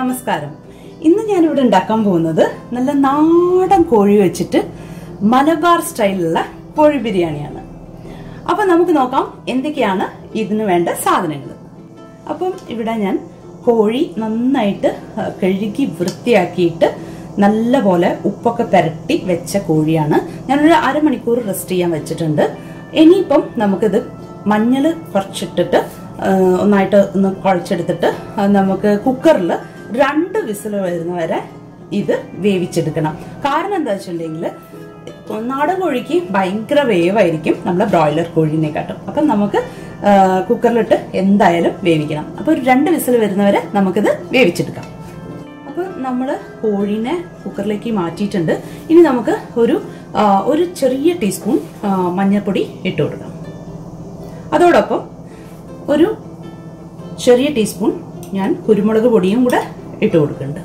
നമസ്കാരം ഇന്ന് ഞാനിവിടെ ഉണ്ടാക്കാൻ പോകുന്നത് നല്ല നാടൻ കോഴി വെച്ചിട്ട് മലബാർ സ്റ്റൈലിലുള്ള കോഴി ബിരിയാണിയാണ് അപ്പൊ നമുക്ക് നോക്കാം എന്തൊക്കെയാണ് ഇതിന് വേണ്ട സാധനങ്ങൾ അപ്പം ഇവിടെ ഞാൻ കോഴി നന്നായിട്ട് ആ, കഴുകി വൃത്തിയാക്കിയിട്ട് നല്ലപോലെ ഉപ്പൊക്കെ പുരട്ടി വെച്ച കോഴിയാണ് ഞാനൊരു അരമണിക്കൂർ റെസ്റ്റ് ചെയ്യാൻ വെച്ചിട്ടുണ്ട് ഇനിയിപ്പം നമുക്കിത് മഞ്ഞൾ കുറച്ചിട്ടിട്ട് ആ, ഒന്നായിട്ട് ഒന്ന് കുഴച്ചെടുത്തിട്ട് ആ, നമുക്ക് കുക്കറിൽ രണ്ട് വിസിൽ വരുന്ന വരെ ഇത് വേവിച്ചെടുക്കണം കാരണം എന്താ വെച്ചിട്ടുണ്ടെങ്കിൽ നാടൻ കോഴിക്ക് ഭയങ്കര വേവായിരിക്കും നമ്മളെ ബ്രോയിലർ കോഴീനെക്കാട്ടും അപ്പം നമുക്ക് ആ, കുക്കറിലിട്ട് എന്തായാലും വേവിക്കണം അപ്പൊ ഒരു രണ്ട് വിസിൽ വരുന്നവരെ നമുക്കിത് വേവിച്ചെടുക്കാം അപ്പൊ നമ്മൾ കോഴീനെ കുക്കറിലേക്ക് മാറ്റിയിട്ടുണ്ട് ഇനി നമുക്ക് ഒരു ആ, ഒരു ചെറിയ ടീസ്പൂൺ ആ, മഞ്ഞൾപ്പൊടി ഇട്ട് കൊടുക്കാം അതോടൊപ്പം ഒരു ചെറിയ ടീസ്പൂൺ ഞാൻ കുരുമുളക് പൊടിയും കൂടെ ഇട്ട് കൊടുക്കുന്നുണ്ട്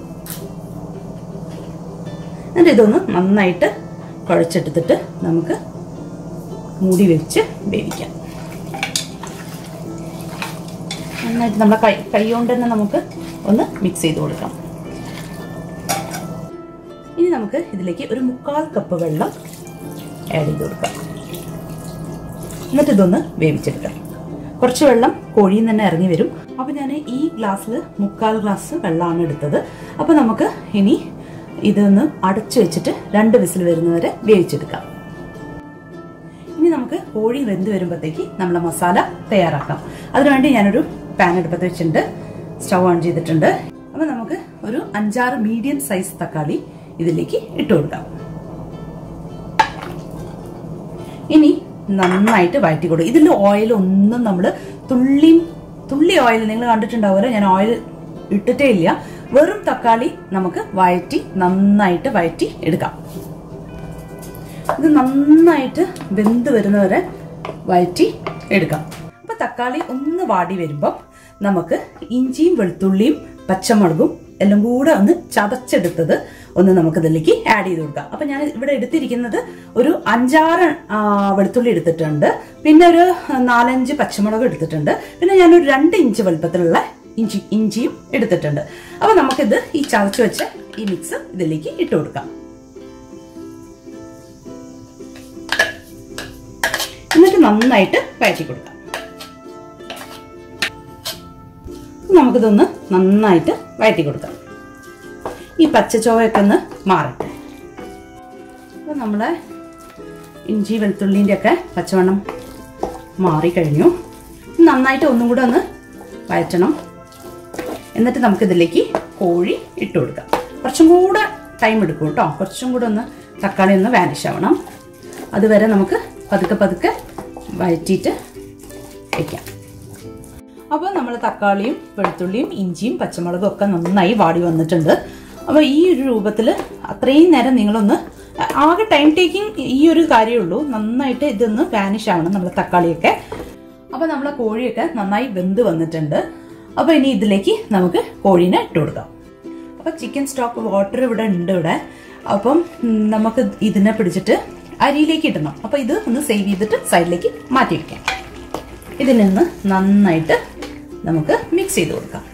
എന്നിട്ട് ഇതൊന്ന് നന്നായിട്ട് കുഴച്ചെടുത്തിട്ട് നമുക്ക് മൂടി വെച്ച് വേവിക്കാം നന്നായിട്ട് നമ്മളെ കൈ കൈ കൊണ്ട് തന്നെ നമുക്ക് ഒന്ന് മിക്സ് ചെയ്ത് കൊടുക്കാം ഇനി നമുക്ക് ഇതിലേക്ക് ഒരു മുക്കാൽ കപ്പ് വെള്ളം ആഡ് ചെയ്ത് കൊടുക്കാം എന്നിട്ട് ഇതൊന്ന് വേവിച്ചെടുക്കാം കുറച്ച് വെള്ളം കോഴിയിൽ നിന്ന് തന്നെ ഇറങ്ങി വരും അപ്പൊ ഞാൻ ഈ ഗ്ലാസ്സിൽ മുക്കാൽ ഗ്ലാസ് വെള്ളമാണ് എടുത്തത് അപ്പൊ നമുക്ക് ഇനി ഇതൊന്ന് അടച്ചു വെച്ചിട്ട് രണ്ട് വിസിൽ വരുന്നവരെ വേവിച്ചെടുക്കാം ഇനി നമുക്ക് കോഴി വെന്ത് വരുമ്പോഴത്തേക്ക് നമ്മളെ മസാല തയ്യാറാക്കാം അതിനുവേണ്ടി ഞാനൊരു പാൻ എടുപ്പത്ത് വെച്ചിട്ടുണ്ട് സ്റ്റൗ ഓൺ ചെയ്തിട്ടുണ്ട് അപ്പൊ നമുക്ക് ഒരു അഞ്ചാറ് മീഡിയം സൈസ് തക്കാളി ഇതിലേക്ക് ഇട്ട് കൊടുക്കാം ഇനി നന്നായിട്ട് വഴറ്റി കൊടുക്കും ഇതിൽ ഓയിൽ ഒന്നും നമ്മൾ തുള്ളി തുള്ളി ഓയിൽ നിങ്ങൾ കണ്ടിട്ടുണ്ടാവുമല്ലോ ഞാൻ ഓയിൽ ഇട്ടിട്ടേ ഇല്ല വെറും തക്കാളി നമുക്ക് വഴറ്റി നന്നായിട്ട് വഴറ്റി എടുക്കാം ഇത് നന്നായിട്ട് വെന്ത് വരുന്നവരെ വഴറ്റി എടുക്കാം അപ്പൊ തക്കാളി ഒന്ന് വാടി വരുമ്പോൾ നമുക്ക് ഇഞ്ചിയും വെളുത്തുള്ളിയും പച്ചമുളകും എല്ലാം കൂടെ ഒന്ന് ചതച്ചെടുത്തത് ഒന്ന് നമുക്ക് ഇതിലേക്ക് ആഡ് ചെയ്ത് കൊടുക്കാം അപ്പൊ ഞാൻ ഇവിടെ എടുത്തിരിക്കുന്നത് ഒരു അഞ്ചാറ് ആ, വെളുത്തുള്ളി എടുത്തിട്ടുണ്ട് പിന്നെ ഒരു നാലഞ്ച് പച്ചമുളക് എടുത്തിട്ടുണ്ട് പിന്നെ ഞാനൊരു രണ്ട് ഇഞ്ച് വലുപ്പത്തിലുള്ള ഇഞ്ചി ഇഞ്ചിയും എടുത്തിട്ടുണ്ട് അപ്പൊ നമുക്കിത് ഈ ചതച്ച് വെച്ച ഈ മിക്സ് ഇതിലേക്ക് ഇട്ട് കൊടുക്കാം എന്നിട്ട് നന്നായിട്ട് വഴറ്റി കൊടുക്കാം നമുക്കിതൊന്ന് നന്നായിട്ട് വഴറ്റി കൊടുക്കാം ഈ പച്ച ചോവയൊക്കെ ഒന്ന് മാറട്ടെ അപ്പൊ നമ്മളെ ഇഞ്ചി വെളുത്തുള്ളിൻ്റെ ഒക്കെ പച്ചവണ്ണം മാറിക്കഴിഞ്ഞു നന്നായിട്ട് ഒന്നും കൂടെ ഒന്ന് വഴറ്റണം എന്നിട്ട് നമുക്കിതിലേക്ക് കോഴി ഇട്ട് കൊടുക്കാം കുറച്ചും കൂടെ ടൈം എടുക്കും കേട്ടോ കുറച്ചും കൂടെ ഒന്ന് തക്കാളി ഒന്ന് വാനിഷ് ആവണം അതുവരെ നമുക്ക് പതുക്കെ പതുക്കെ വഴറ്റിയിട്ട് വയ്ക്കാം അപ്പോൾ നമ്മൾ തക്കാളിയും വെളുത്തുള്ളിയും ഇഞ്ചിയും പച്ചമുളകും ഒക്കെ നന്നായി വാടി വന്നിട്ടുണ്ട് അപ്പോൾ ഈ ഒരു രൂപത്തിൽ അത്രയും നേരം നിങ്ങളൊന്ന് ആകെ ടൈം ടേക്കിംഗ് ഈ ഒരു കാര്യമേ ഉള്ളൂ നന്നായിട്ട് ഇതൊന്ന് വാനിഷ് ആവണം നമ്മളെ തക്കാളിയൊക്കെ അപ്പോൾ നമ്മളെ കോഴിയൊക്കെ നന്നായി വെന്ത് വന്നിട്ടുണ്ട് അപ്പോൾ ഇനി ഇതിലേക്ക് നമുക്ക് കോഴീനെ ഇട്ട് കൊടുക്കാം അപ്പോൾ ചിക്കൻ സ്റ്റോക്ക് വാട്ടർ ഇവിടെ ഉണ്ട് ഇവിടെ അപ്പം ഉം, നമുക്ക് ഇതിനെ പിടിച്ചിട്ട് അരിയിലേക്ക് ഇടണം അപ്പോൾ ഇത് ഒന്ന് സേവ് ചെയ്തിട്ട് സൈഡിലേക്ക് മാറ്റി വയ്ക്കാം ഇതിൽ നിന്ന് നന്നായിട്ട് നമുക്ക് മിക്സ് ചെയ്ത് കൊടുക്കാം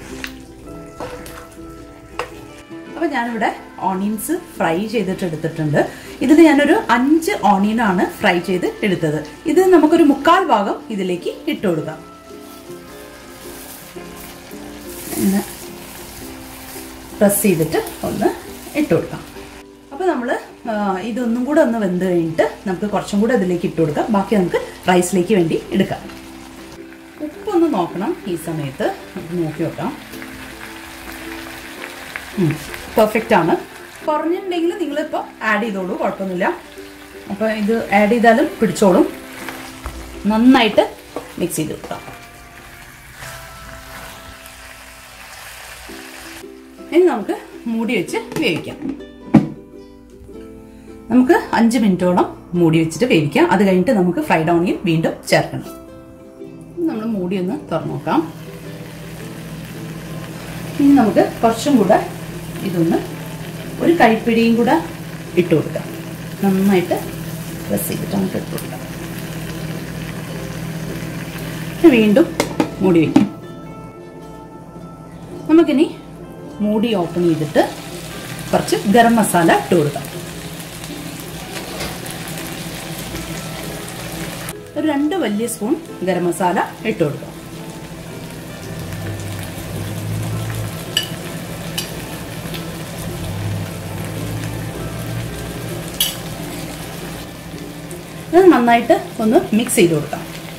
അപ്പൊ ഞാനിവിടെ ഓണിയൻസ് ഫ്രൈ ചെയ്തിട്ട് എടുത്തിട്ടുണ്ട് ഇതിൽ ഞാനൊരു അഞ്ച് ഓണിയനാണ് ഫ്രൈ ചെയ്ത് എടുത്തത് ഇത് നമുക്കൊരു മുക്കാൽ ഭാഗം ഇതിലേക്ക് ഇട്ട് കൊടുക്കാം ഇങ്ങനെ പ്രസ് ചെയ്തിട്ട് ഒന്ന് ഇട്ട് കൊടുക്കാം അപ്പോൾ നമ്മൾ ഇതൊന്നും കൂടെ ഒന്ന് വെന്ത് കഴിഞ്ഞിട്ട് നമുക്ക് കുറച്ചും കൂടെ ഇതിലേക്ക് ഇട്ട് കൊടുക്കാം ബാക്കി നമുക്ക് റൈസിലേക്ക് വേണ്ടി എടുക്കാം ഉപ്പൊന്ന് നോക്കണം ഈ സമയത്ത് നമുക്ക് നോക്കി നോക്കാം പെർഫെക്റ്റ് ആണ് കുറഞ്ഞിട്ടുണ്ടെങ്കിൽ നിങ്ങളിപ്പോൾ ആഡ് ചെയ്തോളൂ കുഴപ്പമൊന്നുമില്ല അപ്പോൾ ഇത് ആഡ് ചെയ്താലും പിടിച്ചോളും നന്നായിട്ട് മിക്സ് ചെയ്ത് കൊടുക്കാം ഇനി നമുക്ക് മൂടി വെച്ച് വേവിക്കാം നമുക്ക് അഞ്ച് മിനിറ്റോളം മൂടി വെച്ചിട്ട് വേവിക്കാം അത് കഴിഞ്ഞിട്ട് നമുക്ക് ഫ്രൈഡ് ഓണിയൻ വീണ്ടും ചേർക്കണം നമ്മൾ മൂടി ഒന്ന് തുറന്നു നോക്കാം ഇനി നമുക്ക് കുറച്ചും കൂടെ ഇതൊന്ന് ഒരു കൈപ്പിടിയും കൂടെ ഇട്ട് കൊടുക്കാം നന്നായിട്ട് പ്രസ് ചെയ്തിട്ട് നമുക്ക് ഇട്ട് കൊടുക്കാം വീണ്ടും മൂടി വയ്ക്കാം നമുക്കിനി മൂടി ഓപ്പൺ ചെയ്തിട്ട് കുറച്ച് ഗരം മസാല ഇട്ട് കൊടുക്കാം ഒരു രണ്ട് വലിയ സ്പൂൺ ഗരം മസാല ഇട്ട് കൊടുക്കാം ഇത് നന്നായിട്ട് ഒന്ന് മിക്സ് ചെയ്ത് കൊടുക്കാം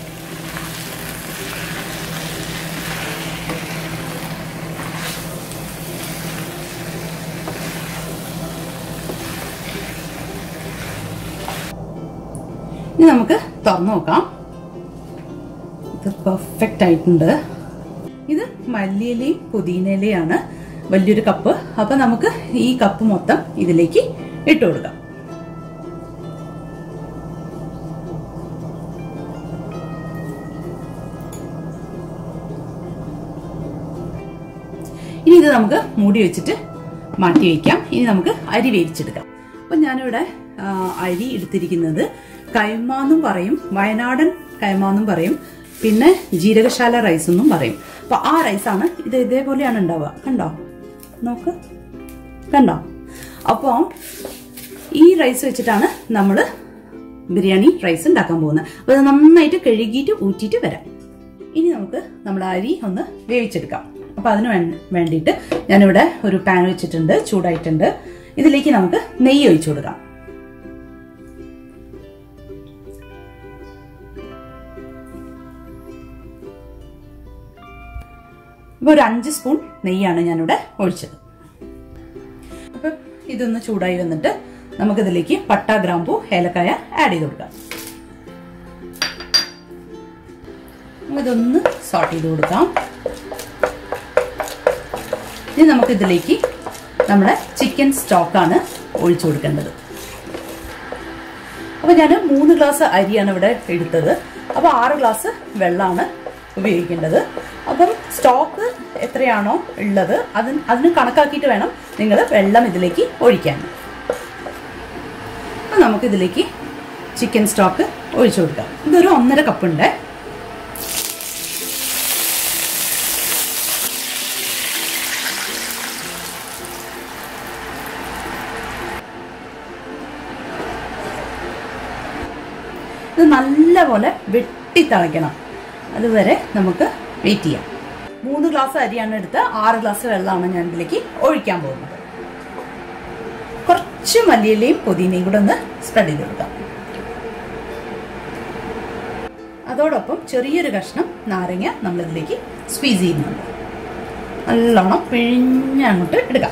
ഇനി നമുക്ക് തുറന്നു നോക്കാം ഇത് പെർഫെക്റ്റ് ആയിട്ടുണ്ട് ഇത് മല്ലിയിലയും പുതിനയിലയാണ് വലിയൊരു കപ്പ് അപ്പൊ നമുക്ക് ഈ കപ്പ് മൊത്തം ഇതിലേക്ക് ഇട്ട് കൊടുക്കാം ഇനി ഇത് നമുക്ക് മൂടി വെച്ചിട്ട് മാറ്റി വയ്ക്കാം ഇനി നമുക്ക് അരി വേവിച്ചെടുക്കാം അപ്പൊ ഞാനിവിടെ ആ, അരി എടുത്തിരിക്കുന്നത് കൈമാന്നും പറയും വയനാടൻ കൈമാന്നും പറയും പിന്നെ ജീരകശാല റൈസ് എന്നും പറയും അപ്പൊ ആ റൈസാണ് ഇത് ഇതേപോലെയാണ് ഉണ്ടാവുക കണ്ടോ നോക്ക് കണ്ടോ അപ്പോൾ ഈ റൈസ് വെച്ചിട്ടാണ് നമ്മൾ ബിരിയാണി റൈസ് ഉണ്ടാക്കാൻ പോകുന്നത് അപ്പോൾ അത് നന്നായിട്ട് കഴുകിയിട്ട് ഊറ്റിയിട്ട് വരാം ഇനി നമുക്ക് നമ്മുടെ അരി ഒന്ന് വേവിച്ചെടുക്കാം അപ്പൊ അതിന് വേ- വേണ്ടിയിട്ട് ഞാനിവിടെ ഒരു പാൻ വെച്ചിട്ടുണ്ട് ചൂടായിട്ടുണ്ട് ഇതിലേക്ക് നമുക്ക് നെയ്യ് ഒഴിച്ചു കൊടുക്കാം ഇപ്പൊ ഒരു അഞ്ച് സ്പൂൺ നെയ്യാണ് ഞാനിവിടെ ഒഴിച്ചത് അപ്പൊ ഇതൊന്ന് ചൂടായി വന്നിട്ട് നമുക്കിതിലേക്ക് പട്ട ഗ്രാമ്പു ഏലക്കായ ആഡ് ചെയ്ത് കൊടുക്കാം ഇതൊന്ന് സോട്ട് ചെയ്ത് കൊടുക്കാം ഇനി നമുക്കിതിലേക്ക് നമ്മുടെ ചിക്കൻ സ്റ്റോക്കാണ് ഒഴിച്ചു കൊടുക്കേണ്ടത് അപ്പൊ ഞാൻ മൂന്ന് ഗ്ലാസ് അരിയാണ് ഇവിടെ എടുത്തത് അപ്പൊ ആറ് ഗ്ലാസ് വെള്ളമാണ് ഉപയോഗിക്കേണ്ടത് അപ്പം സ്റ്റോക്ക് എത്രയാണോ ഉള്ളത് അതിന് അതിന് കണക്കാക്കിയിട്ട് വേണം നിങ്ങൾ വെള്ളം ഇതിലേക്ക് ഒഴിക്കാൻ അപ്പം നമുക്കിതിലേക്ക് ചിക്കൻ സ്റ്റോക്ക് ഒഴിച്ചു കൊടുക്കാം ഇതൊരു ഒന്നര കപ്പ് ഉണ്ട് ഇത് നല്ലപോലെ വെട്ടി തിളയ്ക്കണം അതുവരെ നമുക്ക് വെയിറ്റ് ചെയ്യാം മൂന്ന് ഗ്ലാസ് അരിയാണ് എടുത്ത് ആറ് ഗ്ലാസ് വെള്ളമാണ് ഞാൻ ഇതിലേക്ക് ഒഴിക്കാൻ പോകുന്നത് കുറച്ച് മല്ലിയിലയും പുതിനയും കൂടെ ഒന്ന് സ്പ്രെഡ് ചെയ്ത് കൊടുക്കാം അതോടൊപ്പം ചെറിയൊരു കഷ്ണം നാരങ്ങ നമ്മളിതിലേക്ക് സ്ക്വീസ് ചെയ്യുന്നുണ്ട് നല്ലോണം പിഴിഞ്ഞങ്ങോട്ട് എടുക്കാം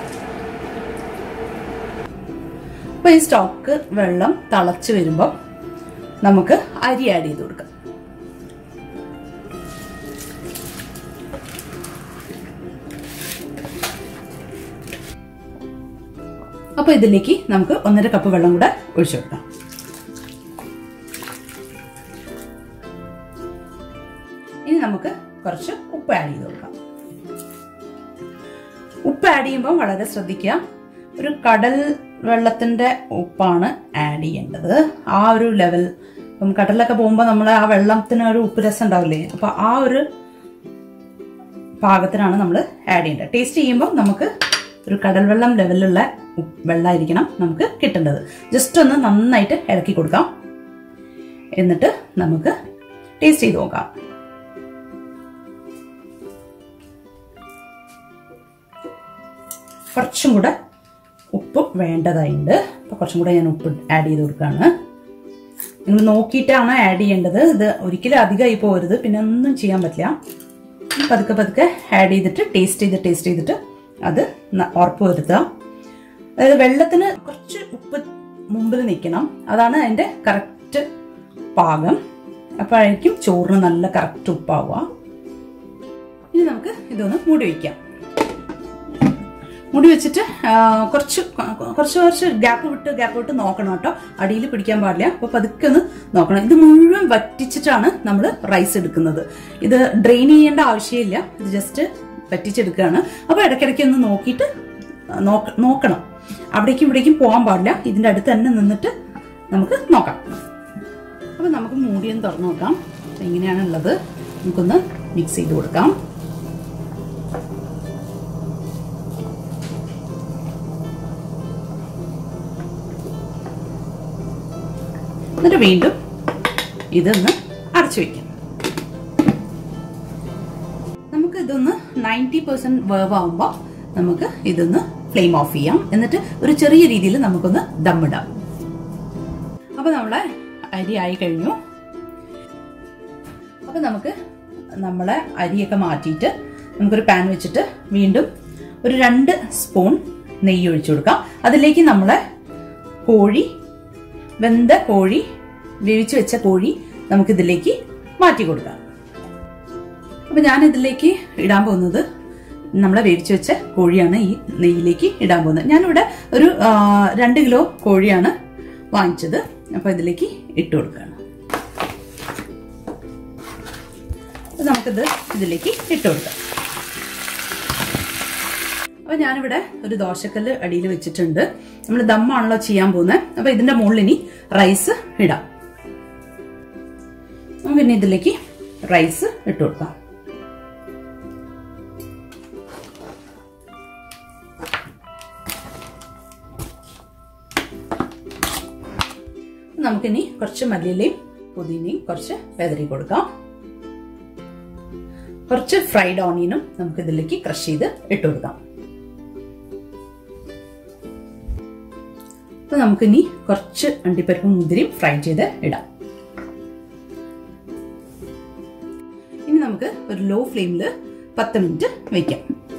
അപ്പൊ ഈ സ്റ്റോക്ക് വെള്ളം തിളച്ച് വരുമ്പോൾ നമുക്ക് അരി ആഡ് ചെയ്ത് കൊടുക്കാം അപ്പൊ ഇതിലേക്ക് നമുക്ക് ഒന്നര കപ്പ് വെള്ളം കൂടെ ഒഴിച്ചു കൊടുക്കാം ഇനി നമുക്ക് കുറച്ച് ഉപ്പ് ആഡ് ചെയ്ത് കൊടുക്കാം ഉപ്പ് ആഡ് ചെയ്യുമ്പോൾ വളരെ ശ്രദ്ധിക്കുക ഒരു കടൽ വെള്ളത്തിന്റെ ഉപ്പാണ് ആഡ് ചെയ്യേണ്ടത് ആ ഒരു ലെവൽ ഇപ്പം കടലിലൊക്കെ പോകുമ്പോൾ നമ്മൾ ആ വെള്ളത്തിന് ഒരു ഉപ്പ് രസം ഉണ്ടാവില്ലേ അപ്പൊ ആ ഒരു പാകത്തിനാണ് നമ്മൾ ആഡ് ചെയ്യേണ്ടത് ടേസ്റ്റ് ചെയ്യുമ്പോൾ നമുക്ക് ഒരു കടൽ വെള്ളം ലെവലിലുള്ള ഉപ്പ് വെള്ളമായിരിക്കണം നമുക്ക് കിട്ടേണ്ടത് ജസ്റ്റ് ഒന്ന് നന്നായിട്ട് ഇളക്കി കൊടുക്കാം എന്നിട്ട് നമുക്ക് ടേസ്റ്റ് ചെയ്ത് നോക്കാം കുറച്ചും കൂടെ ഉപ്പ് വേണ്ടതായിട്ടുണ്ട് അപ്പോൾ കുറച്ചും കൂടെ ഞാൻ ഉപ്പ് ആഡ് ചെയ്ത് കൊടുക്കുകയാണ് നിങ്ങൾ നോക്കിയിട്ടാണ് ആഡ് ചെയ്യേണ്ടത് ഇത് ഒരിക്കലും അധികമായി പോകരുത് പിന്നെ ഒന്നും ചെയ്യാൻ പറ്റില്ല പതുക്കെ പതുക്കെ ആഡ് ചെയ്തിട്ട് ടേസ്റ്റ് ചെയ്ത് ടേസ്റ്റ് ചെയ്തിട്ട് അത് ന- ഉറപ്പ് വരുത്തുക അതായത് വെള്ളത്തിന് കുറച്ച് ഉപ്പ് മുമ്പിൽ നിൽക്കണം അതാണ് അതിൻ്റെ കറക്റ്റ് പാകം അപ്പോഴായിരിക്കും ചോറിന് നല്ല കറക്റ്റ് ഉപ്പാവുക ഇനി നമുക്ക് ഇതൊന്ന് മൂടി വയ്ക്കാം മുടി വെച്ചിട്ട് ആ, കുറച്ച് കുറച്ച് കുറച്ച് ഗ്യാപ്പ് വിട്ട് ഗ്യാപ്പ് വിട്ട് നോക്കണം കേട്ടോ അടിയിൽ പിടിക്കാൻ പാടില്ല അപ്പൊ പതുക്കെ ഒന്ന് നോക്കണം ഇത് മുഴുവൻ വറ്റിച്ചിട്ടാണ് നമ്മൾ റൈസ് എടുക്കുന്നത് ഇത് ഡ്രെയിൻ ചെയ്യേണ്ട ആവശ്യമില്ല ഇത് ജസ്റ്റ് വറ്റിച്ചെടുക്കുകയാണ് അപ്പൊ ഇടയ്ക്കിടയ്ക്ക് ഒന്ന് നോക്കിയിട്ട് നോക്ക- നോക്കണം അവിടേക്കും ഇവിടേക്കും പോകാൻ പാടില്ല ഇതിന്റെ അടുത്ത് തന്നെ നിന്നിട്ട് നമുക്ക് നോക്കാം അപ്പൊ നമുക്ക് മൂടിയൊന്ന് തുറന്നു നോക്കാം എങ്ങനെയാണ് ഉള്ളത് നമുക്കൊന്ന് മിക്സ് ചെയ്ത് കൊടുക്കാം എന്നിട്ട് വീണ്ടും ഇതൊന്ന് അടച്ചു വെക്കാം നമുക്ക് ഇതൊന്ന് നയൻറ്റി പെർസെന്റ് വേവ് ആവുമ്പോൾ നമുക്ക് ഇതൊന്ന് ഫ്ലെയിം ഓഫ് ചെയ്യാം എന്നിട്ട് ഒരു ചെറിയ രീതിയിൽ നമുക്കൊന്ന് ദമ്മിടാം അപ്പൊ നമ്മളെ അരി ആയി കഴിഞ്ഞു അപ്പൊ നമുക്ക് നമ്മളെ അരിയൊക്കെ മാറ്റിയിട്ട് നമുക്കൊരു പാൻ വെച്ചിട്ട് വീണ്ടും ഒരു രണ്ട് സ്പൂൺ നെയ്യ് ഒഴിച്ചു കൊടുക്കാം അതിലേക്ക് നമ്മളെ കോഴി വെന്ത കോഴി വേവിച്ച് വെച്ച കോഴി നമുക്കിതിലേക്ക് മാറ്റി കൊടുക്കാം അപ്പൊ ഞാൻ ഇതിലേക്ക് ഇടാൻ പോകുന്നത് നമ്മളെ വേവിച്ച് വെച്ച കോഴിയാണ് ഈ നെയ്യിലേക്ക് ഇടാൻ പോകുന്നത് ഞാനിവിടെ ഒരു ആ, രണ്ട് കിലോ കോഴിയാണ് വാങ്ങിച്ചത് അപ്പൊ ഇതിലേക്ക് ഇട്ട് കൊടുക്കുകയാണ് അപ്പൊ നമുക്കിത് ഇതിലേക്ക് ഇട്ട് കൊടുക്കാം അപ്പൊ ഞാനിവിടെ ഒരു ദോശക്കല്ല് അടിയിൽ വെച്ചിട്ടുണ്ട് നമ്മൾ ദമ്മാണല്ലോ ചെയ്യാൻ പോകുന്നത് അപ്പൊ ഇതിന്റെ മുകളിൽ ഇനി റൈസ് ഇടാം നമുക്ക് ഇനി ഇതിലേക്ക് റൈസ് ഇട്ട് കൊടുക്കാം നമുക്കിനി കുറച്ച് മല്ലിയിലയും പുതിനയും കുറച്ച് വെതറി കൊടുക്കാം കുറച്ച് ഫ്രൈഡ് ഓണിയനും നമുക്ക് ഇതിലേക്ക് ക്രഷ് ചെയ്ത് ഇട്ട് കൊടുക്കാം അപ്പൊ നമുക്കിനി കുറച്ച് അണ്ടിപ്പരിപ്പും മുന്തിരിയും ഫ്രൈ ചെയ്ത് ഇടാം ഇനി നമുക്ക് ഒരു ലോ ഫ്ലെയിമിൽ പത്ത് മിനിറ്റ് വെക്കാം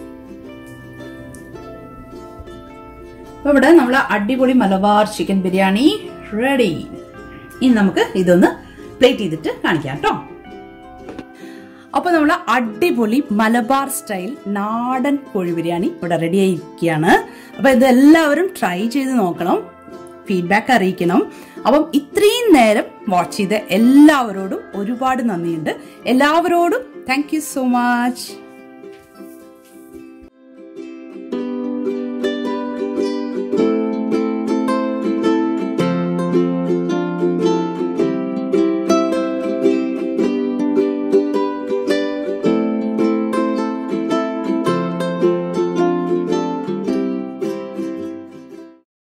അപ്പൊ ഇവിടെ നമ്മൾ അടിപൊളി മലബാർ ചിക്കൻ ബിരിയാണി റെഡി ഇനി നമുക്ക് ഇതൊന്ന് പ്ലേറ്റ് ചെയ്തിട്ട് കാണിക്കാം കേട്ടോ അപ്പൊ നമ്മൾ അടിപൊളി മലബാർ സ്റ്റൈൽ നാടൻ കോഴി ബിരിയാണി ഇവിടെ റെഡി ആയിരിക്കുകയാണ് അപ്പൊ ഇത് എല്ലാവരും ട്രൈ ചെയ്ത് നോക്കണം ഫീഡ്ബാക്ക് അറിയിക്കണം അപ്പം ഇത്രയും നേരം വാച്ച് ചെയ്ത എല്ലാവരോടും ഒരുപാട് നന്ദിയുണ്ട് എല്ലാവരോടും താങ്ക് യു സോ മച്ച്